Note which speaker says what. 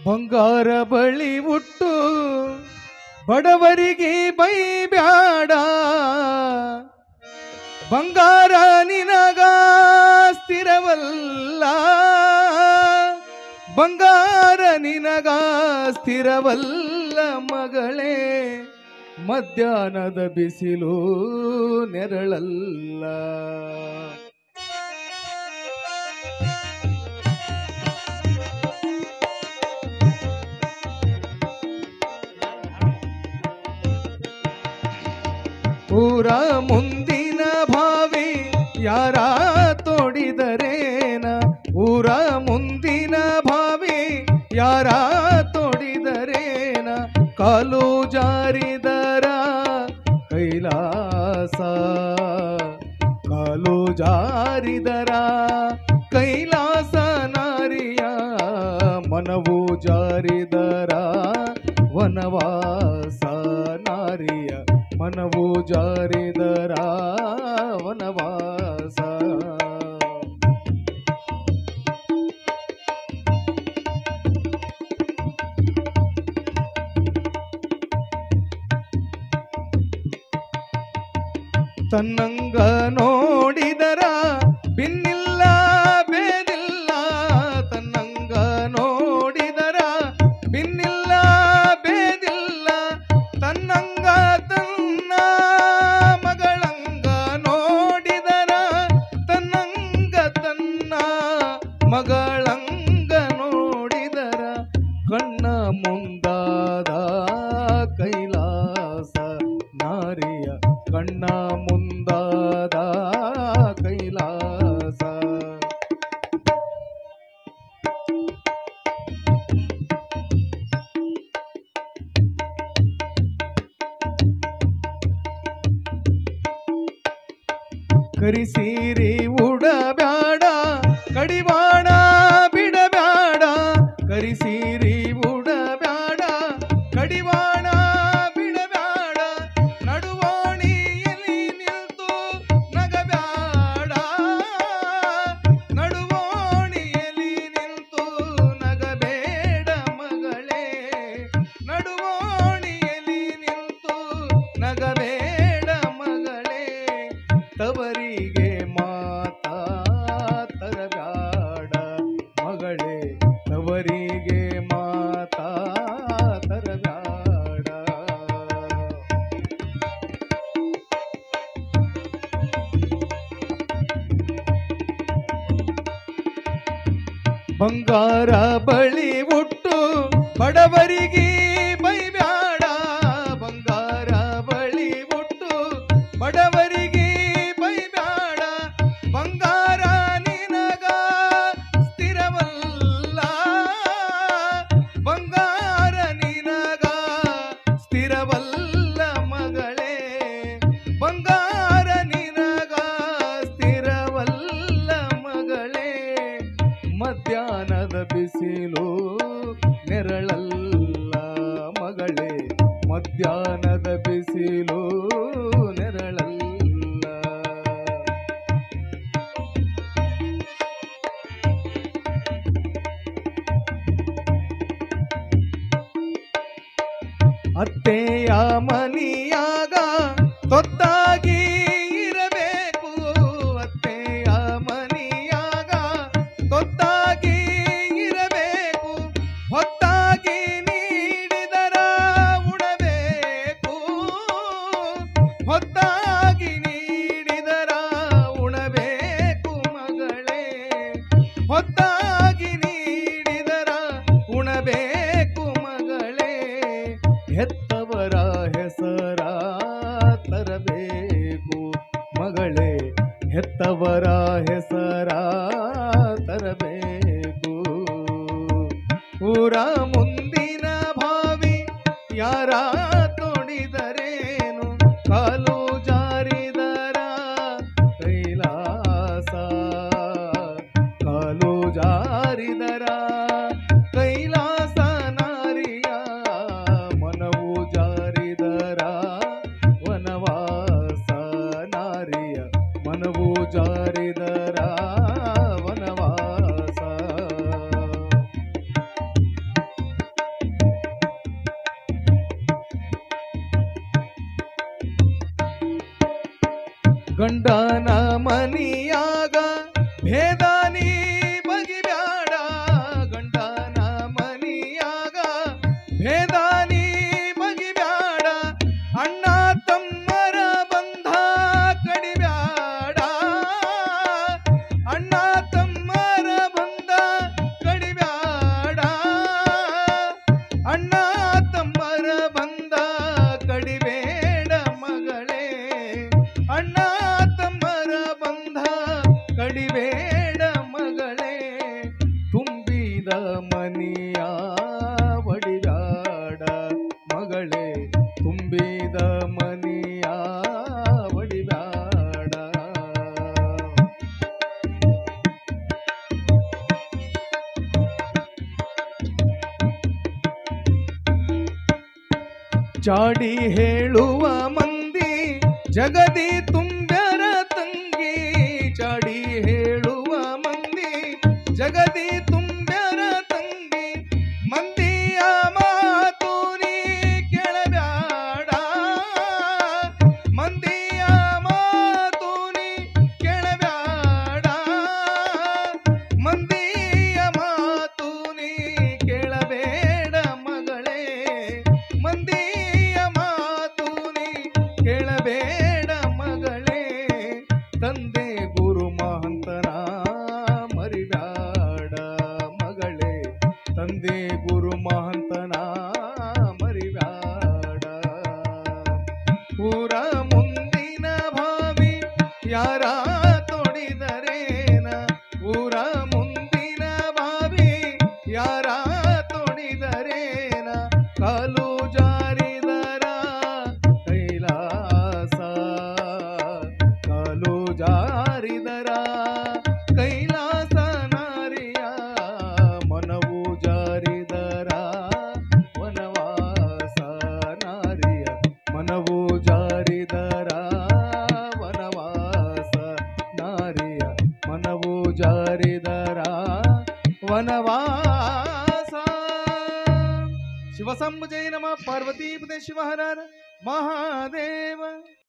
Speaker 1: ಬಂಗಾರ ಬಳಿ ಉಟ್ಟು ಬಡವರಿಗೆ ಬೈಬ್ಯಾಡ ಬಂಗಾರ ನಿನಗ ಸ್ಥಿರವಲ್ಲ ಬಂಗಾರ ನಿನಗ ಸ್ಥಿರವಲ್ಲ ಮಗಳೇ ಮಧ್ಯಾಹ್ನದ ಬಿಸಿಲು ನೆರಳಲ್ಲ ಊರ ಮುಂದಿನ ಭಾವಿ ಯಾರ ತೋಡಿದರೇನ ಊರ ಮುಂದಿನ ಭಾವಿ ಯಾರ ತೋಡಿದರೇನ ಕಾಲು ಜಾರಿದರ ಕೈಲಾಸ ಕಾಲು ಜಾರಿದರ ಕೈಲಾಸ ನಾರಿಯ ಮನವು ಜಾರಿದರ ವನವಾಸ ನಾರಿಯ ಮನವು ಜಾರಿದರ ವನವಾಸ ತನ್ನಂಗ ನೋಡಿದರ ಬಿನ್ನಿಲ್ಲ ಬೇದಿಲ್ಲ ತನ್ನಂಗ ನೋಡಿದರ ಬಿನ್ನಿಲ್ಲ ಬೇದಿಲ್ಲ ತನ್ನಂಗ ತನ್ನ ಮಗಳಂಗ ನೋಡಿದರ ತನ್ನಂಗ ತನ್ನ ಮಗಳಂಗ ನೋಡಿದರ ಕಣ್ಣ ಮುಂದಾದ ಕೈಲಾಸ ನಾರಿಯ ಕಣ್ಣ ಮುಂದಾದ ಕೈಲಾಸ ಕರಿಸೀರಿ ಉಡಬ್ಯಾಡ ಕಡಿವಾಣ ಬಿಡಬ್ಯಾಡ ಕರಿಸೀರಿ ಉಡಬ್ಯಾಡ ಕಡಿವಾಣ ಬಿಡಬ್ಯಾಡ ನಡುವಾಣಿಯಲ್ಲಿ ನಿಲ್ತು ನಗಬ್ಯಾಡ ನಡುವಾಣಿಯಲ್ಲಿ ನಿಲ್ತು ನಗಬೇಡ ಮಗಳೇ ನಡುವಾಣಿಯಲ್ಲಿ ನಿಲ್ತು ನಗಬೇಡ ಮಗಳೇ ತವರಿಗೆ ಮಾತಾ ತರಬ್ಯಾಡ ಮಗಳೇ ತವರಿಗೆ ಮಾತಾ ತರಬ್ಯಾಡ ಬಂಗಾರ ಬಳಿ ಉಟ್ಟು ಬಡವರಿಗೆ ಬೈಬ್ಯಾಡ ಬಂಗಾರ ಬಳಿ ಉಟ್ಟು ಬಡವರಿಗೆ ಬೈಬ್ಯಾಡ ಬಂಗಾರ ನಿನಗ ಸ್ಥಿರವಲ್ಲ ಬಂಗಾರ ನಿನಗ ಸ್ಥಿರವಲ್ಲ ಮಗಳೇ ಬಂಗಾರ ನಿನಗ ಸ್ಥಿರವಲ್ಲ ಮಗಳೇ ಮಧ್ಯಾಹ್ನದ ಬಿಸಿಲು ನೆರಳಲ್ಲ ಮಗಳೇ ಮಧ್ಯಾಹ್ನದ ಬಿಸಿಲು ನೆರಳಲ್ಲ ಅತ್ತೆಯ ಮನಿಯಾಗ ತೊತ್ತಾಗಿ ಇರಬೇಕು ಅತ್ತೆಯ ಮನಿಯಾಗ ತೊತ್ತಾಗಿ ಇರಬೇಕು ಹೊತ್ತಾಗಿ ನೀಡಿದರ ಉಣಬೇಕು ಹೊತ್ತಾಗಿ ನೀಡಿದರ ಉಣಬೇಕು ಮಗಳೇ ಹೊತ್ತಾಗಿ ನೀಡಿದರ ಉಣಬೇಕು ಮಗಳೇ ಹೆತ್ತವರ ಹೆಸರ ತರಬೇಕು ಮಗಳೇ ಹೆತ್ತವರ ಹೆಸರ ತರಬೇಕು ಊರ ಮುಂದಿನ ಭಾವಿ ಯಾರ ತೋಡಿದರೇನು ಕಾಲು ಜಾರಿದರ ಕೈಲಾಸ ಕಾಲು ಜಾರಿದರ ಕೈಲಾಸ ನಾರಿಯ ಮನವು ಜಾರಿದರ ವನವಾಸ ನಾರಿಯ ಮನವು ಜಾರಿದರ ವನವಾಸ ಗಂಡನ ಮನಿಯಾಗ ಭೇದ ನೀ ಬಗಿಬ್ಯಾಡ ಗಂಡನ ಮನಿಯಾಗ ಭೇದ ನೀ ಬಗಿಬ್ಯಾಡ ಅಣ್ಣ ತಮ್ಮರ ಬಂಧ ಕಡಿಬ್ಯಾಡ ಅಣ್ಣ ತಮ್ಮರ ಬಂಧ ಕಡಿಬ್ಯಾಡ ಅಣ್ಣ ತಮ್ಮರ ಬಂಧ ಕಡಿಬೇಡ ಮಗಳೇ ಅಣ್ಣ ತಮ್ಮರ ಬಂಧ ಕಡಿಬೇಡ ಮಗಳೇ ತುಂಬಿದ ಮನಿಯ ಒಡಿದಾಡ ಮಗಳೇ ತುಂಬಿದ ಮನಿಯ ಒಡಿದಾಡ ಚಾಡಿ ಹೇಳುವ ಮಂದಿ ಜಗದಿ ತುಂಬ್ಯರ ತಂಗಿ ಚಾಡಿ ಹೇಳುವ ಮಂದಿ ಜಗದಿ ತುಂಬ್ಯರ ತಂಗಿ ಮಂದಿಯ ಮಾತು ನೀ ಕೇಳಬ್ಯಾಡ ಮಂದಿಯ ಮಾತು ನೀ ಕೇಳಬ್ಯಾಡ ಮಂದಿಯ ಮಾತು ನೀ ಕೇಳಬೇಡ ಮಗಳೇ ಮಂದಿಯ ಮಾತು ನೀ ಕೇಳಬೇಡ ಮಗಳೇ ತಂದೆ ಗುರು ಮಹಂತನ ಮರಿಬ್ಯಾಡ ಮಗಳೇ ತಂದೆ ಗುರು ಮಹಂತನ ಮರಿಬ್ಯಾಡ ಊರ ಮುಂದಿನ ಭಾವಿ ಯಾರ ತೊಡಿದರೇನ ಊರ ಮುಂದಿನ ಭಾವಿ ಯಾರ ತೊಡಿದರೇನ ಕಾಲು ಜಾರಿದರ ಕೈಲಾಸ ಕಾಲು ಜಾರಿದರ ಕೈಲಾಸ ನಾರಿಯ ಮನವು ಜಾರಿದರ ವನವಾಸ ನಾರಿಯ ಮನವು ಜಾರಿದರ ವನವಾಸ ನಾರಿಯ ಮನವು ಜಾರಿದರ ವನವಾಸ ಶಿವಸಂಭುಜಯ ನಮ ಪಾರ್ವತೀಪದೇ ಶಿವಹರ ಮಹಾದೇವ